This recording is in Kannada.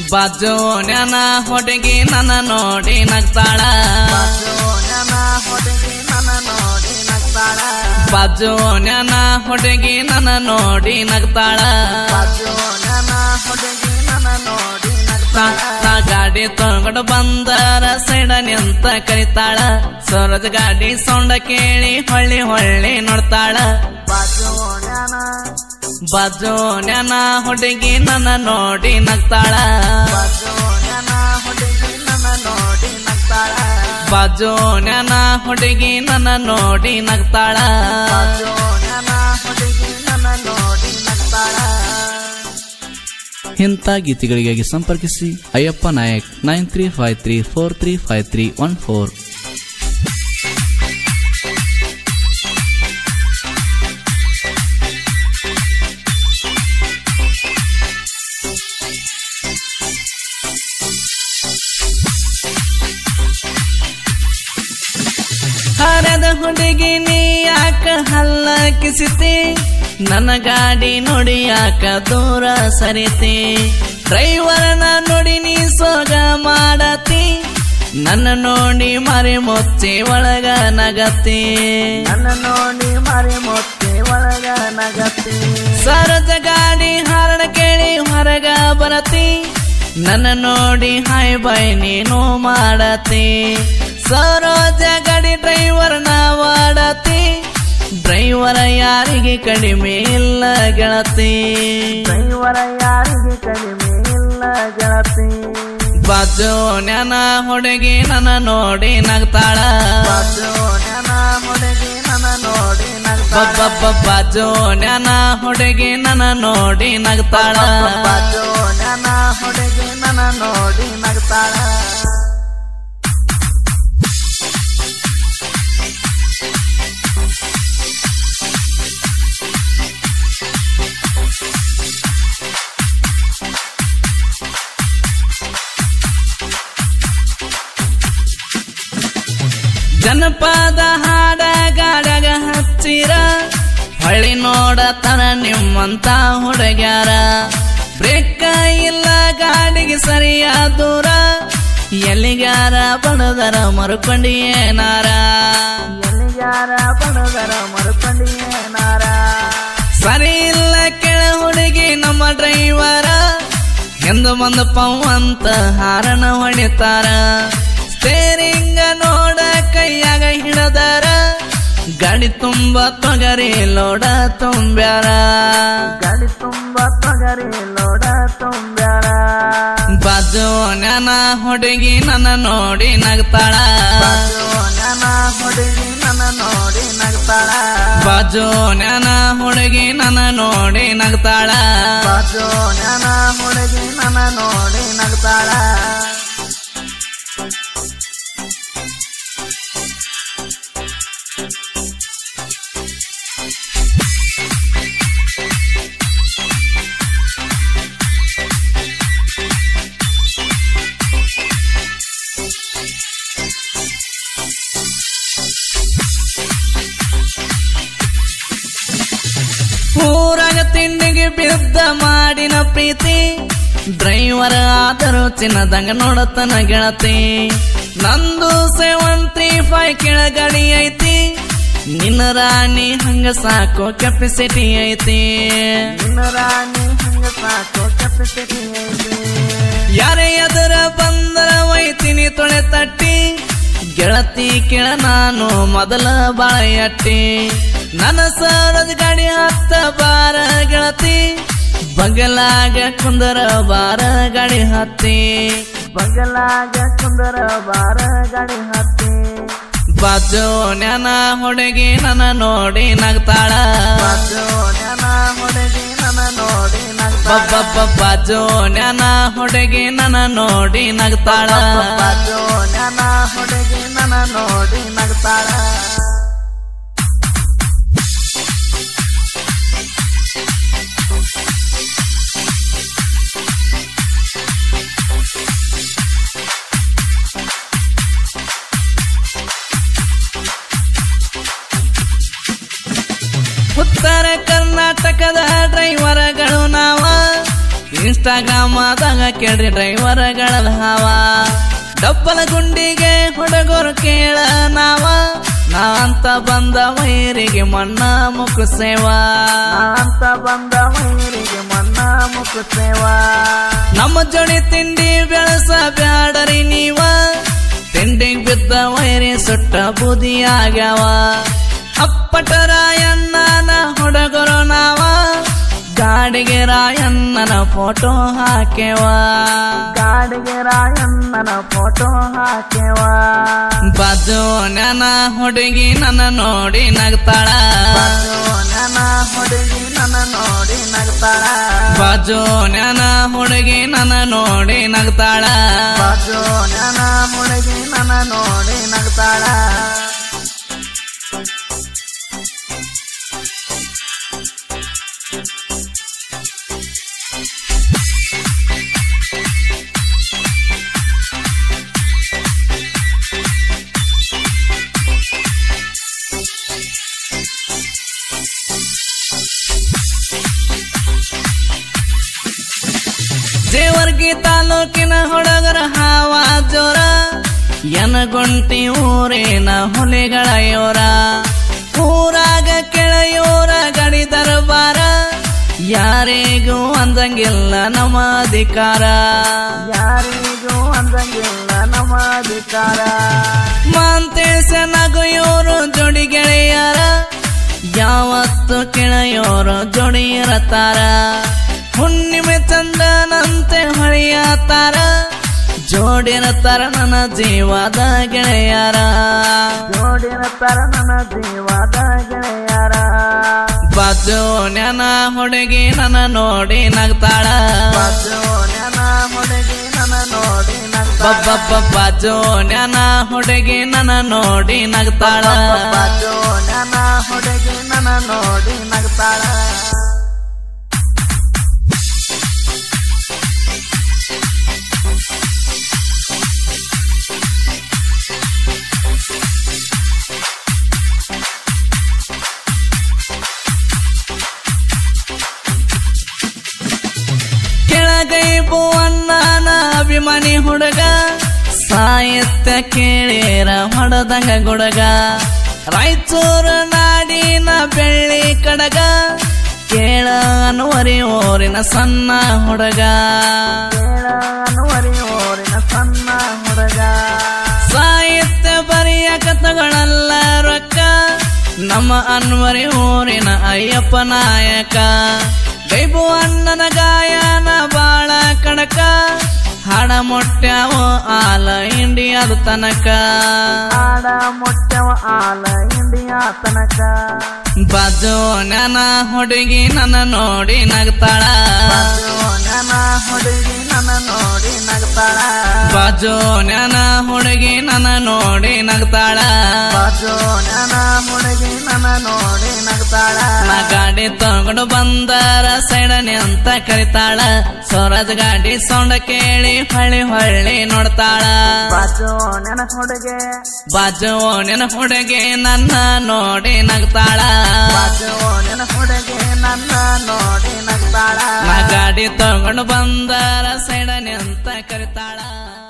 ಬಾಜೋನ್ಯಾನ ಹುಡುಗಿ ನನ್ನ ನೋಡಿ ನಗ್ತಾಳ ಬಾಜೋನ್ಯಾನ ಹುಡುಗಿ ನನ್ನ ನೋಡಿ ನಗ್ತಾಳ ಬಾಜೋನ್ಯಾನ ಹುಡುಗಿ ನನ್ನ ನೋಡಿ ನಗ್ತಾಳ ಬಾಜೋನ್ಯಾನ ಹುಡುಗಿ ನನ್ನ ನೋಡಿ ನಾ ನಗ್ತಾಳ ನಾ ಗಾಡಿ ತಗೊಂಡು ಬಂದರ ಸೈಡ ನಿಂತ ಕರಿತಾಳ ಸರೋಜ ಗಾಡಿ ಸೌಂಡ ಕೇಳಿ ಹೊಳ್ಳಿ ಹೊಳ್ಳಿ ನೋಡ್ತಾಳ ಬಾಜೋನ್ಯಾನ ಬಾಜೋನ್ಯಾನ ಹುಡುಗಿ ನನ್ನ ನೋಡಿ ನಗ್ತಾಳ ಬಾಜೋನ್ಯಾನ ಹುಡುಗಿ ನನ್ನ ನೋಡಿ ನಗ್ತಾಳ ಬಾಜೋನ್ಯಾನ ಹುಡುಗಿ ನನ್ನ ನೋಡಿ ನಗ್ತಾಳ ಬಾಜೋನ್ಯಾನ ಹುಡುಗಿ ನನ್ನ ನೋಡಿ ನಗ್ತಾಳ ಇಂಥ ಗೀತೆಗಳಿಗಾಗಿ ಸಂಪರ್ಕಿಸಿ Ayyappa Nayak nine three five three four three five three one four ಹರದ ಹುಡುಗಿ ನೀ ಯಾಕ ಹಲ್ಲ ಕಿಸಿತಿ ನನ್ನ ಗಾಡಿ ನೋಡಿ ಯಾಕ ದೂರ ಸರಿತಿ ಡ್ರೈವರ್ನ ನೋಡಿ ನೀ ಸೋಗ ಮಾಡತಿ ನನ್ನ ನೋಡಿ ಮರೆ ಮುಚ್ಚಿ ಒಳಗ ನಗತಿ ನನ್ನ ನೋಡಿ ಮರಿ ಮೊತ್ತೆ ಒಳಗ ನಗತಿ ಸರಜ ಗಾಡಿ ಹಾರಣ ಕೇಳಿ ಹೊರಗ ಬರತಿ ನನ್ನ ನೋಡಿ ಹಾಯ್ ಬಾಯ್ ನೀನು ಮಾಡತಿ ಸರೋಜ ಗಾಡಿ ಡ್ರೈವರ್ ಮಾಡತಿ ಡ್ರೈವರ ಯಾರಿಗೆ ಕಡಿಮೆ ಇಲ್ಲ ಗೆಳತಿ ಡ್ರೈವರ ಯಾರಿಗೆ ಕಡಿಮೆ ಇಲ್ಲ ಗೆಳತಿ ಬಾಜೋನ್ಯಾನ ಹುಡುಗಿ ನನ್ನ ನೋಡಿ ನಗ್ತಾಳ ಬಾಜೋನ್ಯಾನ ಹುಡುಗಿ ನನ್ನ ನೋಡಿ ನಗ್ತಾಳ ಬಾಜೋನ್ಯಾನ ಹುಡುಗಿ ನನ್ನ ನೋಡಿ ನಗ್ತಾಳ ಬಾಜೋನ್ಯಾನ ಹುಡುಗಿ ನನ್ನ ನೋಡಿ ನಗ್ತಾಳ ಜನಪದ ಹಾಡ ಗಾಡಗ ಹಚ್ಚಿರ ಹೊಳ್ಳಿ ನೋಡತನ ನಿಮ್ಮಂತ ಹುಡುಗ್ಯಾರ ಬ್ರೇಕ್ ಇಲ್ಲ ಗಾಡಿಗೆ ಸರಿಯ ದೂರ ಎಲ್ಲಿಗಾರ ಬಡದರ ಮರುಕೊಂಡಿ ಏನಾರ ಎಲ್ಲಿಗಾರ ಬಡದರ ಮರುಕೊಂಡಿಯೇನಾರ ಸರಿ ಇಲ್ಲ ಕೆಳ ಹುಡುಗಿ ನಮ್ಮ ಡ್ರೈವರ ಎಂದು ಬಂದು ಪವಂತ ಹಾರನ ಹೊಡಿತಾರ ಸ್ಟೇರಿಂಗ ನೋಡ ಕೈಯಾಗ ಹಿಡದಾರ ಗಾಡಿ ತುಂಬ ತೊಗರಿ ಲೋಡ ತುಂಬ್ಯಾರ ಗಾಡಿ ತುಂಬ ತೊಗರಿ ಲೋಡ ತುಂಬ್ಯಾರ ಬಾಜೋನ್ಯಾನ ಹುಡುಗಿ ನನ್ನ ನೋಡಿ ನಗ್ತಾಳ ಬಾಜೋನ್ಯಾನ ಹುಡುಗಿ ನನ್ನ ನೋಡಿ ನಗ್ತಾಳ ಬಾಜೋನ್ಯಾನ ಹುಡುಗಿ ನನ್ನ ನೋಡಿ ನಗ್ತಾಳ ಬಾಜೋನ್ಯಾನ ಹುಡುಗಿ ನನ್ನ ನೋಡಿ ನಗ್ತಾಳ ಊರಾಗ ತಿಂಡಿಗೆ ಬಿದ್ದ ಮಾಡಿನ ಪ್ರೀತಿ ಡ್ರೈವರ್ ಆದರೂ ಚಿನ್ನದಂಗ ನೋಡತನ ಗೆಳತಿ ನಂದು ಸೆವೆನ್ ತ್ರೀ ಫೈವ್ ಕೆಳಗಡಿ ಐತಿ ನಿನ್ನ ರಾಣಿ ಹಂಗ ಸಾಕೋ ಕೆಪಾಸಿಟಿ ಐತಿ ನಿನ್ನ ರಾಣಿ ಹಂಗ ಸಾಕೋ ಕೆಪಾಸಿಟಿ ಐತಿ ಯಾರೇ ಎದುರ ಬಂದರ ಒಯ್ತೀನಿ ತೊಳೆ ತಟ್ಟಿ ಗೆಳತಿ ಕೆಳ ನಾನು ಮೊದಲ ಬಾಳೆಯಟ್ಟಿ ನನ್ನ ಸರದ್ ಗಾಡಿ ಹತ್ತ ಬಾರ ಗೆಳತಿ ಬಗಲಾಗ ಕುಂದರ ಬಾರ ಗಾಡಿ ಹತ್ತಿ ಬಗಲಾಗ ಕುಂದರ ಬಾರ ಗಾಡಿ ಹತ್ತಿ ಬಾಜೋನ್ಯಾನ ಹುಡುಗಿ ನನ್ನ ನೋಡಿ ನಗ್ತಾಳ ಬಾಜೋನ್ಯಾನ ಹುಡುಗಿ ನನ್ನ ನೋಡಿ ನಗ್ತಾಳ ಬಾಜೋನ್ಯಾನ ಹುಡುಗಿ ನನ್ನ ನೋಡಿ ನಗ್ತಾಳ ಬಾಜೋನ್ಯಾನ ಹುಡುಗಿ ನನ್ನ ನೋಡಿ ನಗ್ತಾಳ ಉತ್ತರ ಕರ್ನಾಟಕದ ಡ್ರೈವರ್ಗಳು ನಾವ ಇನ್ಸ್ಟಾಗ್ರಾಮದಾಗ ಕೇಳ್ರಿ ಡ್ರೈವರ್ಗಳ ಹಾವ ಡಬ್ಬಲ ಗುಂಡಿಗೆ ಹುಡುಗರು ಕೇಳ ನಾವ ನಾ ಅಂತ ಬಂದ ವೈರಿಗೆ ಮಣ್ಣ ಮುಖ ಸೇವಾ ಅಂತ ಬಂದ ಮೈರಿಗೆ ಮನ್ನ ಮುಕ್ಕುತ್ತೇವಾ ನಮ್ಮ ಜೋಡಿ ತಿಂಡಿ ಬೆಳಸ ಬ್ಯಾಡರಿ ನೀವ ತಿಂಡಿಗ್ ಬಿದ್ದ ವೈರಿ ಸುಟ್ಟ ಬೂದಿ ಆಗ್ಯಾವ ಅಪ್ಪಟ ರಾಯಣ್ಣನ ಹುಡುಗರು ನಾವ ಗಾಡಿಗೆ ರಾಯಣ್ಣನ ಫೋಟೋ ಹಾಕ್ಯವ ಗಾಡಿಗೆ ರಾಯಣ್ಣನ ಫೋಟೋ ಹಾಕ್ಯವಾ ಬಾಜು ನನ್ನ ಹುಡುಗಿ ನನ್ನ ನೋಡಿ ನಗ್ತಾಳ ಬಾಜು ನನ್ನ ಹುಡುಗಿ ನನ್ನ ನೋಡಿ ನಗ್ತಾಳ ಬಾಜು ನನ್ನ ಹುಡುಗಿ ನನ್ನ ನೋಡಿ ನಗ್ತಾಳ ಬಾಜು ನನ್ನ ಹುಡುಗಿ ನನ್ನ ನೋಡಿ ನಗ್ತಾಳ ಜೇವರ್ಗಿ ತಾಲೂಕಿನ ಹುಡುಗರ ಹಾವ ಜೋರ ಯನಗೊಂಟಿ ಊರಿನ ಹುಲಿಗಳ ಯೋರ ಊರಾಗ ಕೆಳೆಯೋರ ಗಡಿ ದರ್ಬಾರ ಯಾರಿಗೂ ಅಂದಂಗಿಲ್ಲ ನಮ್ಮ ಅಧಿಕಾರ ಯಾರಿಗೂ ಅಂದಂಗಿಲ್ಲ ನಮ್ಮ ಅಧಿಕಾರ ಮಾಂತೇಶ ನಗುಯೋರು ಜೋಡಿ ಗೆಳೆಯರ ಯಾವತ್ತು ಕೆಳೆಯೋರು ಜೋಡಿ ಇರತಾರ ಹುಣ್ಣಿಮೆ ಚಂದನಂತೆ ಹೊಳೆಯತಾರ ಜೋಡಿರತಾರ ನನ್ನ ಜೀವದ ಗೆಳೆಯರ ಜೋಡಿರತ್ತಾರ ನನ್ನ ಜೀವದ ಗೆಳೆಯರ ಬಾಜು ನೆನ ಹುಡುಗಿ ನನ್ನ ನೋಡಿ ನಗ್ತಾಳ ಬಾಜು ನನ್ನ ಹುಡುಗಿ ನನ್ನ ನೋಡಿ ನಗ್ತಾಳ ಬಬ್ಬ ಬಾಜು ನೆನ ಹುಡುಗಿ ನನ್ನ ನೋಡಿ ನಗ್ತಾಳ ಬಾಜು ನನ್ನ ಹುಡುಗಿ ನನ್ನ ನೋಡಿ ನಗ್ತಾಳ ಕೆಳಗೈ ಬುವಣ್ಣನ ಅಭಿಮಾನಿ ಹುಡುಗ ಸಾಹಿತ್ಯ ಕೇಳಿರ ಹೊಡೆದಂಗ ಗುಡಗ ರಾಯಚೂರು ನಾಡಿನ ಬೆಳ್ಳಿ ಕಡಗ ಕೇಳ ಅನುವರಿ ಊರಿನ ಸಣ್ಣ ಹುಡುಗ ಕೇಳ ಅನುವರಿ ಊರಿನ ಸಣ್ಣ ಹುಡುಗ ಸಾಹಿತ್ಯ ಬರೆಯ ಕಥೆಗಳೆಲ್ಲ ರೊಕ್ಕ ನಮ್ಮ ಅನ್ವರಿ ಊರಿನ ಅಯ್ಯಪ್ಪ ನಾಯಕ ಗೈಬು ಅಣ್ಣನ ಗಾಯನ ಬಾಳ ಕಡಕ ಹಾಡ ಮೊಟ್ಟ್ಯಾವ ಆಲ ಇಂಡಿಯಾದ ತನಕ ಆಡ ಮುಟ್ಟವ ಆಲ ಇಂಡಿಯಾ ತನಕ ಬಾಜು ನನ್ನ ಹುಡುಗಿ ನನ್ನ ನೋಡಿ ನಗ್ತಾಳ ಬಾಜು ನನ್ನ ಹುಡುಗಿ ನನ್ನ ನೋಡಿ ನಗ್ತಾಳ ಬಾಜು ನನ್ನ ಹುಡುಗಿ ನನ್ನ ನೋಡಿ ನಗ್ತಾಳ ಬಾಜು ನನ್ನ ಹುಡುಗಿ ನನ್ನ ನೋಡಿ ನಗ್ತಾಳ ನಾ ಗಾಡಿ ತಗೊಂಡು ಬಂದರ ಸೈಡನೆ ಅಂತ ಕರಿತಾಳ ಸ್ವರದ ಗಾಡಿ ಸೌಂಡ ಕೇಳಿ ಹೊಳ್ಳಿ ಹೊಳ್ಳಿ ನೋಡ್ತಾಳ ಬಾಜು ನನ್ನ ಹುಡುಗಿ ಬಾಜು ನಿನ್ನ ಹುಡುಗಿ ನನ್ನ ನೋಡಿ ನಗ್ತಾಳ ಬಾಜು ನನ್ನ ಹುಡುಗಿ ನನ್ನ ನೋಡಿ ನಗ್ತಾಳ ನಾ ಗಾಡಿ ತಗೊಂಡು ಬಂದರ ಸೈಡನೆ ಅಂತ ಕರಿತಾಳ